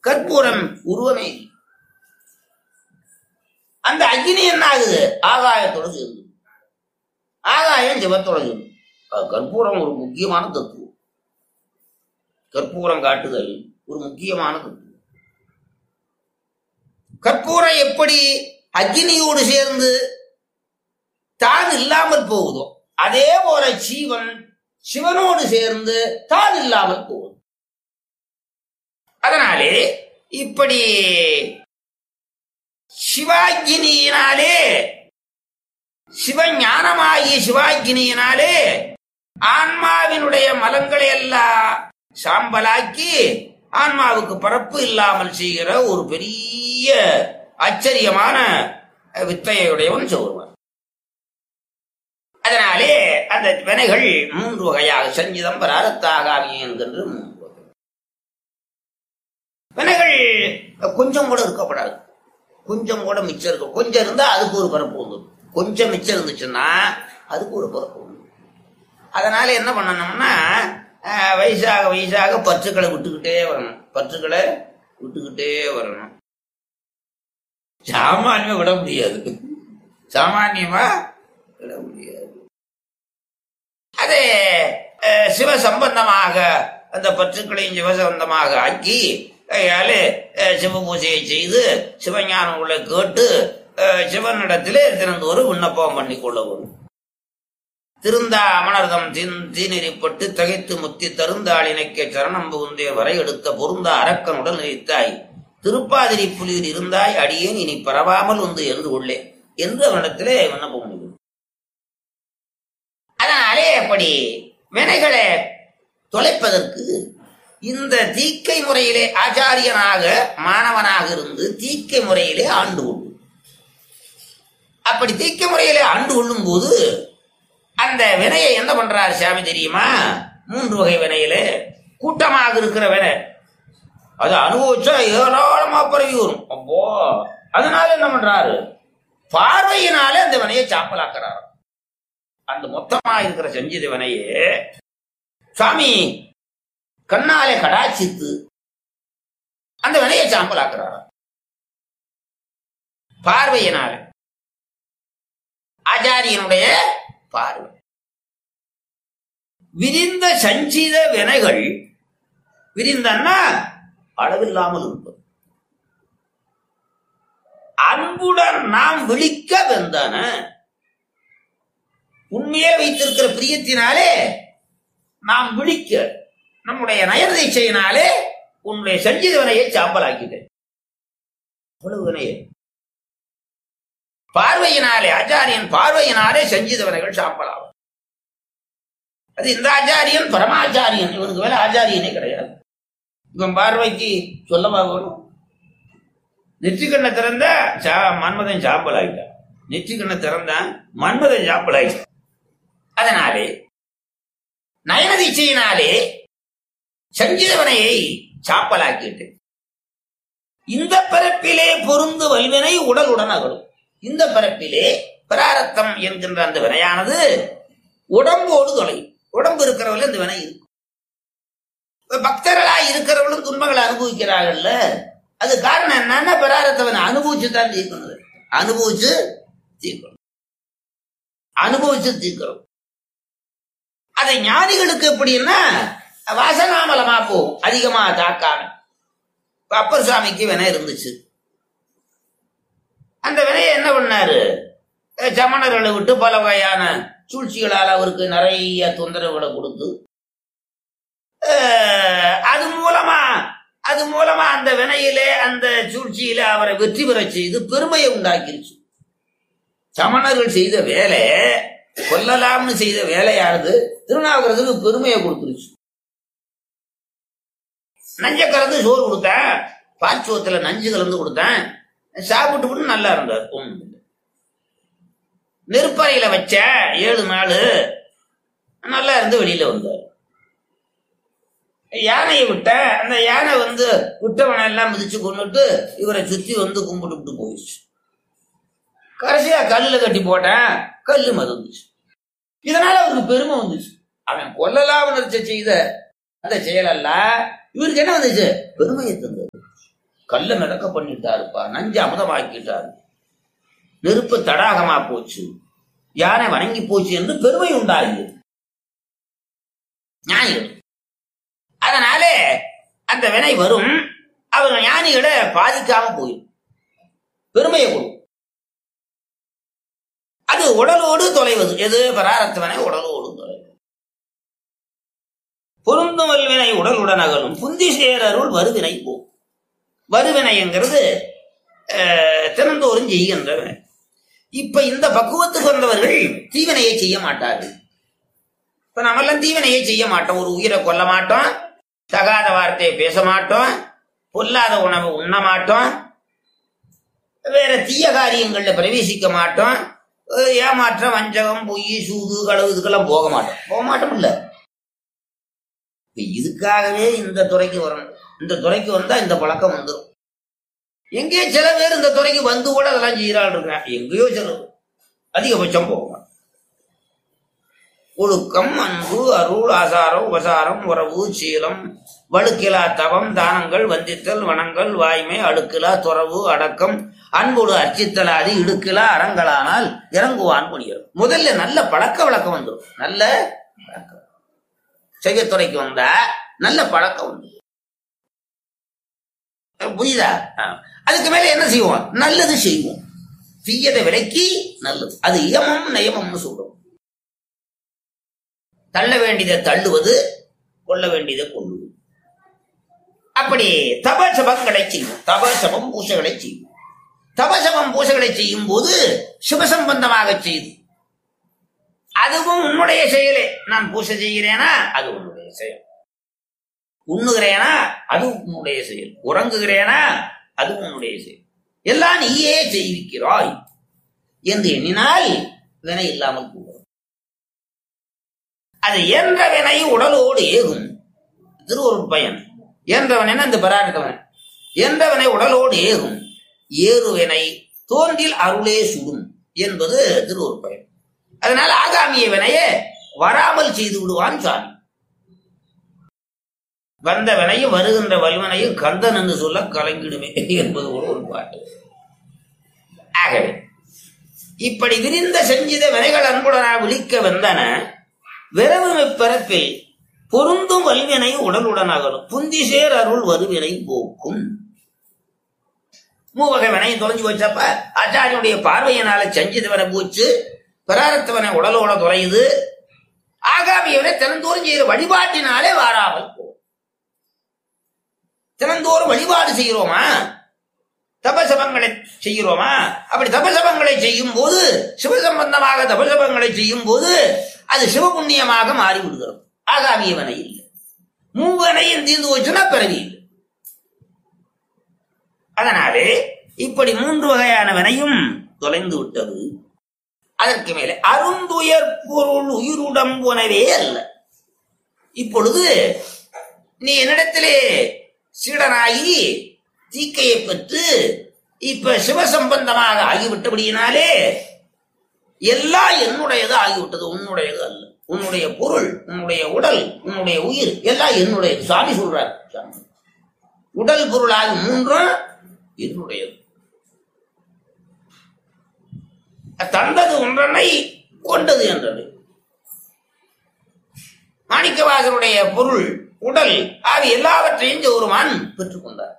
கற்பூரம் உருவமே இல்லை. அந்த அக்னி என்ன ஆகுது ஆகாயத்தோட சேர்ந்து ஆகாயம் சிவத்தோட சேர்ந்து அது கற்பூரம் ஒரு முக்கியமான தத்துவம் கற்பூரம் காட்டுதல் ஒரு முக்கியமான தத்துவம் கற்பூரம் எப்படி அக்னியோடு சேர்ந்து தான் இல்லாமல் போகுதோ அதே போல ஜீவன் சிவனோடு சேர்ந்து தான் இல்லாமல் போகுது அதனாலே இப்படி சிவாக்கினியினாலே சிவஞானமாகிய சிவாக்கினியினாலே ஆன்மாவினுடைய மலங்களை எல்லாம் சாம்பலாக்கி ஆன்மாவுக்கு பரப்பு இல்லாமல் செய்கிற ஒரு பெரிய ஆச்சரியமான வித்தையுடையவன் சொல்வார் அதனாலே அந்த வினைகள் மூன்று வகையாக சஞ்சிதம் பராரத்தாகாமி என்கின்ற மூன்று வகை வினைகள் கொஞ்சம் கூட இருக்கப்படாது கொஞ்சம் கூட மிச்சம் இருக்கும் கொஞ்சம் இருந்தா அதுக்கு ஒரு பரப்பு வந்துடும் கொஞ்சம் மிச்சம் இருந்துச்சுன்னா அதுக்கு ஒரு பரப்பு வந்துடும் அதனால என்ன பண்ணணும்னா அஹ், வயசாக வயசாக பற்றுக்களை விட்டுக்கிட்டே வரணும் பற்றுக்களை விட்டுக்கிட்டே வரணும் சாமானியமா விட முடியாது சாமானியமா விட முடியாது அதே அஹ், சிவ சம்பந்தமாக அந்த பற்றுக்களையும் சிவசம்பந்தமாக ஆக்கி கையால சிவ பூஜையை செய்து சிவஞானம் உள்ள கேட்டு அஹ், சிவனிடத்திலே திறந்தோறு விண்ணப்பம் பண்ணி கொள்ளவும் திருந்தா அமனர்தம் தீன் தீநெறிப்பட்டு தகைத்து முத்தி தருந்தாளினைக்க சரணம் புகுந்தே வரை எடுத்த பொருந்த அரக்கனுடன் நினைத்தாய் திருப்பாதிரி புலியில் இருந்தாய் அடியேன் இனி பரவாமல் வந்து என்று உள்ளேன் என்று அவனிடத்திலே விண்ணப்பம் முடியும் அதனாலே அப்படி வினைகளை தொலைப்பதற்கு இந்த தீக்கை முறையிலே ஆச்சாரியனாக மாணவனாக இருந்து தீக்கை முறையிலே ஆண்டு கொள்ளும் அப்படி தீக்கை முறையிலே ஆண்டு கொள்ளும் போது அந்த வினையை என்ன பண்றாரு சாமி தெரியுமா மூன்று வகை வினையில கூட்டமாக இருக்கிற வினை அது அனுபவிச்சா ஏராளமா பரவி வரும் அப்போ அதனால என்ன பண்றாரு பார்வையினாலே அந்த வினையை சாப்பலாக்குறாரு அந்த மொத்தமா இருக்கிற செஞ்சது வினையே சாமி கண்ணாலே கடாச்சித்து அந்த வினையை சாம்பலாக்குறாரு பார்வையினால ஆச்சாரியனுடைய பார்வை விரிந்த சஞ்சித வினைகள் விரிந்தன்னா அளவில்லாமல் இருப்பது அன்புடன் நாம் விழிக்க வெந்தன உண்மையே வைத்திருக்கிற பிரியத்தினாலே நாம் விழிக்க நம்முடைய நயனதீட்சையினாலே உன்னுடைய சஞ்சித வினையை சாம்பலாக்கிட்டேன் அவ்வளவு வினையை பார்வையினாலே ஆச்சாரியன் பார்வையினாலே சஞ்சித வினைகள் சாம்பலாகும் அது இந்த ஆச்சாரியன் பரமாச்சாரியன் இவனுக்கு மேல ஆச்சாரியனே கிடையாது இவன் பார்வைக்கு சொல்லவா வரும் நெற்றிக்கண்ணை திறந்த சா மன்மதன் சாம்பல் ஆகிட்டான் நெற்றிக்கண்ணை திறந்தான் மன்மதன் சாம்பல் ஆகிட்டான் அதனாலே நயனதீட்சையினாலே சஞ்சீவனையை சாப்பலாக்கிட்டு இந்த பிறப்பிலே பொருந்து வல்வினை உடலுடன் அகலும் இந்த பிறப்பிலே பிராரத்தம் என்கின்ற அந்த வினையானது உடம்போடு தொலையும் உடம்பு இருக்கிறவர்கள் இந்த வினை இருக்கும் இப்ப பக்தர்களாய் இருக்கிறவர்களும் துன்பங்களை அனுபவிக்கிறார்கள்ல அது காரணம் என்னன்னா பிராரத்தவனை அனுபவிச்சு தான் தீர்க்கணும் அனுபவிச்சு தீர்க்கணும் அனுபவிச்சு தீர்க்கணும் அது ஞானிகளுக்கு எப்படின்னா வாசனாமலமா போகும் அதிகமா தாக்காம இப்ப அப்பர் சுவாமிக்கு வினை இருந்துச்சு அந்த வினையை என்ன பண்ணாரு அஹ் சமணர்களை விட்டு பல வகையான சூழ்ச்சிகளால் அவருக்கு நிறைய தொந்தரவுகளை கொடுத்து அஹ் அது மூலமா அது மூலமா அந்த வினையிலே அந்த சூழ்ச்சியில அவரை வெற்றி பெறச் செய்து பெருமையை உண்டாக்கிருச்சு சமணர்கள் செய்த வேலை கொல்லலாம்னு செய்த வேலையானது திருநாவுக்கரசுக்கு பெருமையை கொடுத்துருச்சு நஞ்ச கலந்து சோறு கொடுத்தேன் பாச்சுவத்துல நஞ்சு கலந்து கொடுத்தேன் சாப்பிட்டு விட்டு நல்லா இருந்தார் ஒண்ணும் இல்லை. நெருப்பறையில வச்ச ஏழு நாள் நல்லா இருந்து வெளியில வந்தார் யானையை விட்ட அந்த யானை வந்து விட்டவனை எல்லாம் மிதிச்சு கொண்டுட்டு இவரை சுத்தி வந்து கும்பிட்டு விட்டு போயிடுச்சு கடைசியா கல்லுல கட்டி போட்டேன் கல்லு மதந்துச்சு இதனால அவருக்கு பெருமை வந்துச்சு அவன் கொல்லலாம் உணர்ச்சி செய்த அந்த செயலல்ல இவருக்கு என்ன வந்துச்சு பெருமையை தந்தது கல்ல மிதக்க பண்ணிட்டாருப்பா நஞ்சு அமுதமாக்கிட்டாரு நெருப்பு தடாகமா போச்சு யானை வணங்கி போச்சு என்று பெருமை உண்டாகியது ஞானிகள் அதனாலே அந்த வினை வரும் அவர் ஞானிகளை பாதிக்காம போயிடும் பெருமையை கொடுக்கும் அது உடலோடு தொலைவது எது பராரத்தவனை உடலோடு தொலைவது பொருந்தும் வல்வினை உடலுடன் அகலும் புந்தி சேரருள் வருவினை போ வருவினைங்கிறது அஹ், தினந்தோறும் செய்கின்ற வினை இப்ப இந்த பக்குவத்துக்கு வந்தவர்கள் தீவினையை செய்ய மாட்டார்கள் இப்ப நம்மெல்லாம் தீவினையை செய்ய மாட்டோம் ஒரு உயிரை கொல்ல மாட்டோம் தகாத வார்த்தையை பேச மாட்டோம் பொல்லாத உணவு உண்ண மாட்டோம் வேற தீய காரியங்கள்ல பிரவேசிக்க மாட்டோம் அஹ் ஏமாற்றம் வஞ்சகம் பொய் சூது களவு இதுக்கெல்லாம் போக மாட்டோம் போக மாட்டோம் இல்ல இப்ப இதுக்காகவே இந்த துறைக்கு வரணும் இந்த துறைக்கு வந்தா இந்த பழக்கம் வந்துடும் எங்கேயோ சில பேர் இந்த துறைக்கு வந்து கூட அதெல்லாம் செய்யறாள் இருக்கான் எங்கேயோ சில அதிகபட்சம் போக மாட்டோம் ஒழுக்கம் அன்பு அருள் ஆசாரம் உபசாரம் உறவு சீலம் வழுக்கிலா தவம் தானங்கள் வந்தித்தல் வனங்கள் வாய்மை அடுக்கிலா துறவு அடக்கம் அன்போடு அர்ச்சித்தலாதி இடுக்கிலா அறங்களானால் இறங்குவான் புனியர் முதல்ல நல்ல பழக்க வழக்கம் வந்துடும் நல்ல பழக்கம் செய்யத்துறைக்கு வந்தா நல்ல பழக்கம் வந்து புரியுதா ஆ. அதுக்கு மேல என்ன செய்வோம் நல்லது செய்வோம் தீயதை விலக்கி நல்லது அது இயமம் நயமம்னு சொல்றோம் தள்ள வேண்டியதை தள்ளுவது கொள்ள வேண்டியதை கொள்ளுவது அப்படி தபசபங்களை செய்வோம் தபசபம் பூசைகளை செய்வோம் தபசபம் பூசைகளை செய்யும் போது சிவசம்பந்தமாக செய்து அதுவும் உன்னுடைய செயலே நான் பூசை செய்கிறேனா அது உன்னுடைய செயல் உண்ணுகிறேனா அது உன்னுடைய செயல் உறங்குகிறேனா அது உன்னுடைய செயல் எல்லாம் நீயே செய்விக்கிறாய் என்று எண்ணினால் வினை இல்லாமல் போகும் அது என்ற வினை உடலோடு ஏகும் திருவருட் பயன் என்றவன் என்ன இந்த பராட்டவன் என்றவனை உடலோடு ஏகும் ஏறுவினை தோன்றில் அருளே சுடும் என்பது திருவருட் பயன் அதனால ஆகாமிய வினையே வராமல் செய்து விடுவான் சாமி வந்த வினையும் வருகின்ற வல்வனையும் கந்தன் என்று சொல்ல கலங்கிடுமே என்பது கூட ஒரு பாட்டு ஆகவே இப்படி விரிந்த செஞ்சித வினைகள் அன்புடனா விழிக்க வந்தன விரவு பிறப்பில் பொருந்தும் வல்வினை உடலுடன் அகலும் புந்தி சேர் அருள் வருவினை போக்கும் மூவகை வினை தொலைஞ்சு போச்சப்ப ஆச்சாரியனுடைய பார்வையினால செஞ்சதவனை போச்சு பிராரத்தவனை உடலோட தொலையுது ஆகாமியவனை தினந்தோறும் செய்கிற வழிபாட்டினாலே வாராமல் போ தினந்தோறும் வழிபாடு செய்கிறோமா தபசபங்களை செய்கிறோமா அப்படி தபசபங்களை செய்யும் போது சிவசம்பந்தமாக தபசபங்களை செய்யும் போது அது சிவபுண்ணியமாக மாறிவிடுகிறது ஆகாமியவனை இல்லை மூவனையும் தீர்ந்து போச்சுன்னா பிறவி இல்லை அதனாலே இப்படி மூன்று வகையான வினையும் தொலைந்து விட்டது அதற்கு மேலே அருந்துயர் பொருள் உயிருடம்புனவே அல்ல இப்பொழுது நீ என்னிடத்திலே சீடனாகி தீக்கையை பெற்று இப்ப சிவசம்பந்தமாக ஆகிவிட்டபடியினாலே எல்லாம் என்னுடையது ஆகிவிட்டது உன்னுடையது அல்ல உன்னுடைய பொருள் உன்னுடைய உடல் உன்னுடைய உயிர் எல்லாம் என்னுடையது சாமி சொல்றார் சாமி. உடல் பொருளாகி மூன்றும் என்னுடையது தந்தது ஒன்றனை கொண்டது என்றது மாணிக்கவாசருடைய பொருள் உடல் ஆவி எல்லாவற்றையும் ஒருவன் பெற்றுக்கொண்டார்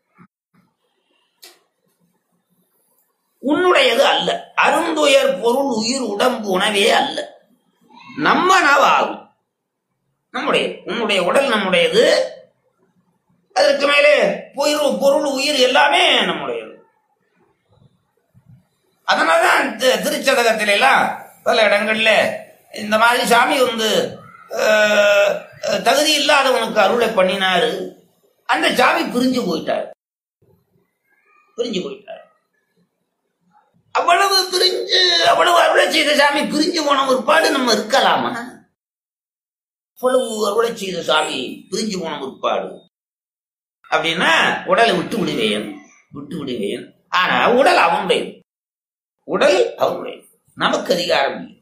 உன்னுடையது அல்ல அருந்துயர் பொருள் உயிர் உடம்பு உணவே அல்ல நம்ம நவாகும் நம்முடைய உன்னுடைய உடல் நம்முடையது அதற்கு மேலே பொருள் பொருள் உயிர் எல்லாமே நம்முடையது அதனாலதான் தி- திருச்சதகத்தில எல்லாம் பல இடங்கள்ல இந்த மாதிரி சாமி வந்து அஹ், அஹ், தகுதி இல்லாதவனுக்கு அருளை பண்ணினாரு அந்த சாமி பிரிஞ்சு போயிட்டார் பிரிஞ்சு போயிட்டார் அவ்வளவு பிரிஞ்சு அவ்வளவு அருளை செய்த சாமி பிரிஞ்சு போன ஒருபாடு நம்ம இருக்கலாமா அவ்வளவு அருளை செய்த சாமி பிரிஞ்சு போன ஒருபாடு அப்படின்னா உடலை விட்டு விடுவேன் விட்டு விடுவேன் ஆனா உடல் அவனுடையது உடல் அவனுடையது நமக்கு அதிகாரம் இல்லை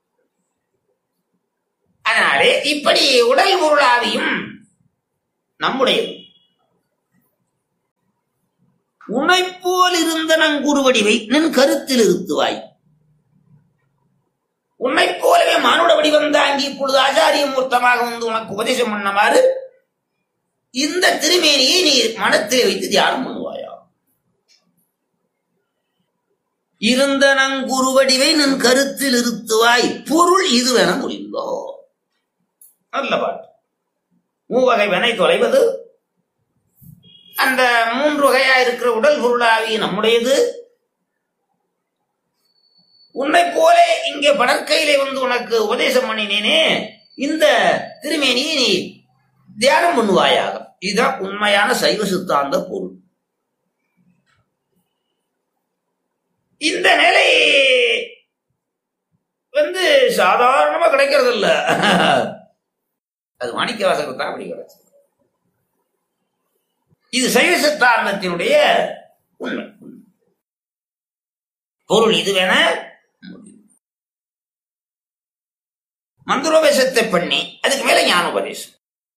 அதனாலே இப்படி உடல் பொருளாவியும் நம்முடையது உன்னைப் போல் இருந்த நங்குருவடிவை நின் கருத்தில் இருத்துவாய் உன்னைப் போலவே மானுட வடிவம் தாங்கி இப்பொழுது ஆச்சாரிய மூர்த்தமாக வந்து உனக்கு உபதேசம் பண்ணமாறு இந்த திருமேனியை நீ மனத்திலே வைத்து தியானம் பண்ணுவாயா இருந்த நங்குருவடிவை நின் கருத்தில் இருத்துவாய் பொருள் இதுவென முடிந்தோ நல்ல பாட்டு மூவகை வினை தொலைவது அந்த மூன்று வகையா இருக்கிற உடல் பொருளாவி நம்முடையது உன்னை போலே இங்கே படற்கையிலே வந்து உனக்கு உபதேசம் பண்ணினேனே இந்த திருமேனியை நீ தியானம் பண்ணுவாயாக இதுதான் உண்மையான சைவ சித்தாந்த பொருள் இந்த நிலை வந்து சாதாரணமா கிடைக்கிறது இல்ல அது மாணிக்க வாசகர் தான் அப்படி கிடைச்சது இது சைவ சித்தாந்தத்தினுடைய உண்மை பொருள் இதுவென மந்திரோபதேசத்தை பண்ணி அதுக்கு மேல ஞானோபதேசம்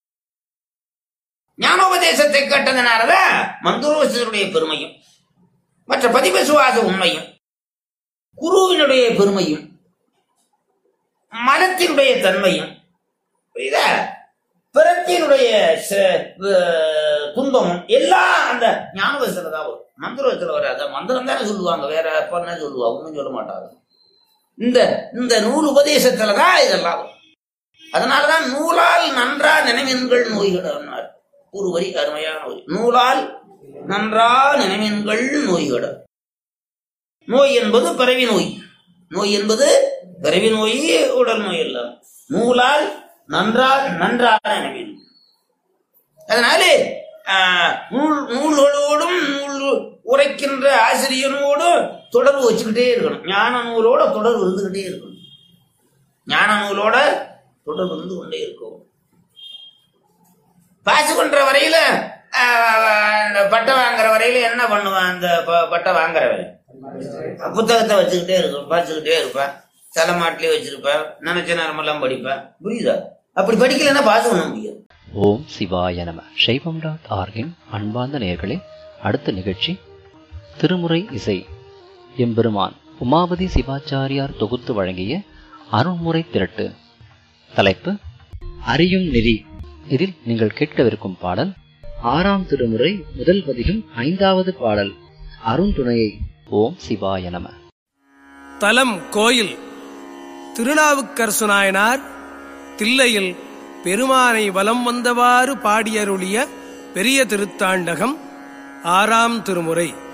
ஞானோபதேசத்தை கேட்டதுனாலதான் மந்திரோபதேசனுடைய பெருமையும் மற்ற பதிபசுவாச உண்மையும் குருவினுடைய பெருமையும் மனத்தினுடைய தன்மையும் புரியுதா பிறத்தினுடைய ச- வ- துன்பமும் எல்லாம் அந்த ஞானவசத்துல தான் வரும் மந்திரத்துல வராது மந்திரம் தானே சொல்லுவாங்க வேற பண்ண சொல்லுவா ஒன்றும் சொல்ல மாட்டாங்க இந்த இந்த நூல் உபதேசத்துல தான் இதெல்லாம் வரும் அதனாலதான் நூலால் நன்றா நினைவெண்கள் நோய்கடனார் ஒரு வரி அருமையான வரி நூலால் நன்றா நினைவெண்கள் நோய்கட நோய் என்பது பிறவி நோய் நோய் என்பது பிறவி நோய் உடல் நோய் எல்லாம் நூலால் நன்றா நன்றாக நினைவேன் அதனாலே ஆஹ், நூல் நூல்களோடும் நூல் உரைக்கின்ற ஆசிரியனோடும் தொடர்பு வச்சுக்கிட்டே இருக்கணும் ஞான நூலோட தொடர்பு இருந்துகிட்டே இருக்கணும் ஞான நூலோட தொடர்பு இருந்து கொண்டே இருக்கும் பாசு பண்ற வரையில ஆஹ், இந்த பட்டை வாங்குற வரையில என்ன பண்ணுவான் அந்த ப- பட்டை வாங்குறவன் புத்தகத்தை வச்சுக்கிட்டே இருக்கும் படிச்சுக்கிட்டே இருப்பேன் தலைமாட்டிலே வச்சிருப்பேன் நினைச்ச நேரமெல்லாம் படிப்பேன் புரியுதா அப்படி படிக்கலைன்னா பாஸ் பண்ண முடியாது ஓம் சிவாய நம சைவம் டாட் ஆர்கின் அன்பார்ந்த நேயர்களே அடுத்த நிகழ்ச்சி திருமுறை இசை எம்பெருமான் உமாபதி சிவாச்சாரியார் தொகுத்து வழங்கிய அருண்முறை திரட்டு தலைப்பு அறியும் நெறி இதில் நீங்கள் கேட்கவிருக்கும் பாடல் ஆறாம் திருமுறை முதல் பதிகம் ஐந்தாவது பாடல் அருண்துணையை ஓம் சிவாய நம தலம் கோயில் திருநாவுக்கரசு நாயனார் தில்லையில் பெருமானை வலம் வந்தவாறு பாடியருளிய பெரிய திருத்தாண்டகம் ஆறாம் திருமுறை